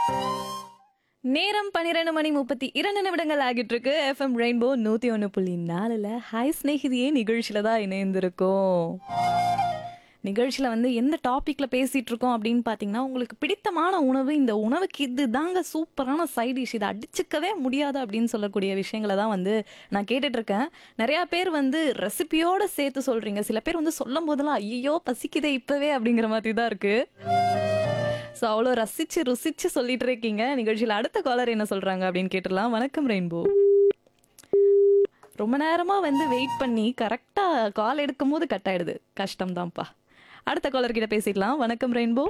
நேரம் பன்னிரெண்டு மணி முப்பத்தி இரண்டு நிமிடங்கள் ஆகிட்டு இருக்கு எஃப்எம் ரெயின்போ நூத்தி ஒன்று புள்ளி நாலுல ஹாய் ஸ்நேகிதியே நிகழ்ச்சியில தான் இணைந்திருக்கோம் நிகழ்ச்சியில் வந்து எந்த டாப்பிக்கில் பேசிகிட்டு இருக்கோம் அப்படின்னு பார்த்தீங்கன்னா உங்களுக்கு பிடித்தமான உணவு இந்த உணவுக்கு இது தாங்க சூப்பரான சைட் டிஷ் இதை அடிச்சுக்கவே முடியாது அப்படின்னு சொல்லக்கூடிய விஷயங்களை தான் வந்து நான் கேட்டுட்ருக்கேன் நிறையா பேர் வந்து ரெசிபியோடு சேர்த்து சொல்கிறீங்க சில பேர் வந்து சொல்லும் போதெல்லாம் ஐயோ பசிக்குதே இப்போவே அப்படிங்கிற மாதிரி தான் இருக்குது ஸோ அவ்வளோ ரசிச்சு ருசிச்சு சொல்லிட்டு இருக்கீங்க நிகழ்ச்சியில் அடுத்த காலர் என்ன சொல்கிறாங்க அப்படின்னு கேட்டுடலாம் வணக்கம் ரெயின்போ ரொம்ப நேரமாக வந்து வெயிட் பண்ணி கரெக்டாக கால் எடுக்கும் போது கட் ஆயிடுது கஷ்டம்தான்ப்பா அடுத்த காலர் கிட்ட பேசிடலாம் வணக்கம் ரெயின்போ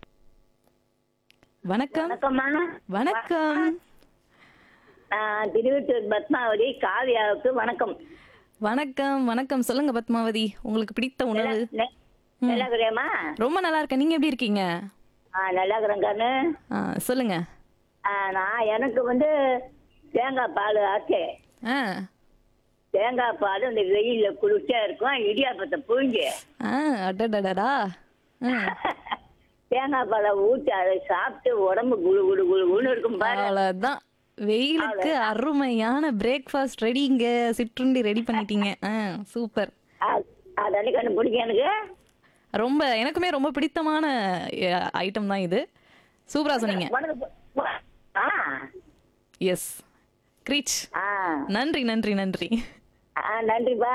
வணக்கம் வணக்கம்மா வணக்கம் நான் திருவட்டூர் பத்மாவதி காவியாவுக்கு வணக்கம் வணக்கம் வணக்கம் சொல்லுங்க பத்மாவதி உங்களுக்கு பிடித்த உணவு நெ- நல்லா இருக்கிறியாம்மா ரொம்ப நல்லா இருக்கேன் நீங்க எப்படி இருக்கீங்க ஆ நல்லா இருக்கிறேன் கண்ணு ஆ, சொல்லுங்க ஆ, நான் எனக்கு வந்து தேங்காய் பால் ஆச்சு ஆ தேங்காய் பால் இந்த வெயில்ல குளிர்ச்சியா இருக்கும் இடியாப்பத்தை புழிஞ்சு ஆ அடடடடா ஆ தேங்காய் பாலை ஊற்றி அதை சாப்பிட்டு உடம்பு குளு குளு குளு குளுன்னு இருக்கும் பாரு அவ்வளவுதான் வெயிலுக்கு அருமையான பிரேக்ஃபாஸ்ட் ரெடிங்க சிற்றுண்டி ரெடி பண்ணிட்டீங்க ஆ சூப்பர் அதனி கண்ணு பிடிக்கும் எனக்கு ரொம்ப எனக்குமே ரொம்ப பிடித்தமான ஐட்டம் தான் இது சூப்பரா சொன்னீங்க உனக்கு பு- ஆ எஸ் கிரீச் ஆ நன்றி நன்றி நன்றி ஆ நன்றிப்பா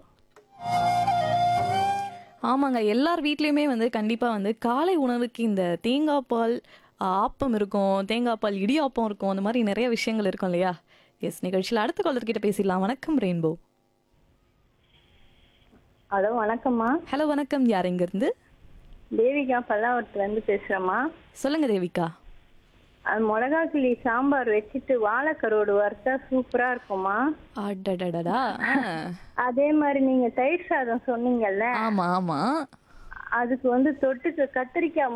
ஆமாங்க எல்லார் வீட்லேயுமே வந்து கண்டிப்பாக வந்து காலை உணவுக்கு இந்த தேங்காய் பால் ஆப்பம் இருக்கும் தேங்காய் பால் இடியாப்பம் இருக்கும் அந்த மாதிரி நிறைய விஷயங்கள் இருக்கும் இல்லையா எஸ் நிகழ்ச்சியில் அடுத்த காலர் கிட்ட பேசிடலாம் வணக்கம் ரெயின்போ ஹலோ வணக்கம்மா ஹலோ வணக்கம் யார் இருந்து தேவிகா பல்லாவரத்துல இருந்து பேசுறேம்மா சொல்லுங்க தேவிகா அது மிளகா கிளி சாம்பார் வச்சுட்டு வாழைக்கரோடு வறுத்தா சூப்பரா இருக்கும்மா அடடடடா ஆ. அதே மாதிரி நீங்க தயிர் சாதம் சொன்னீங்கல்ல ஆமா ஆமா அதுக்கு வந்து தொட்டுக்க கத்திரிக்காய்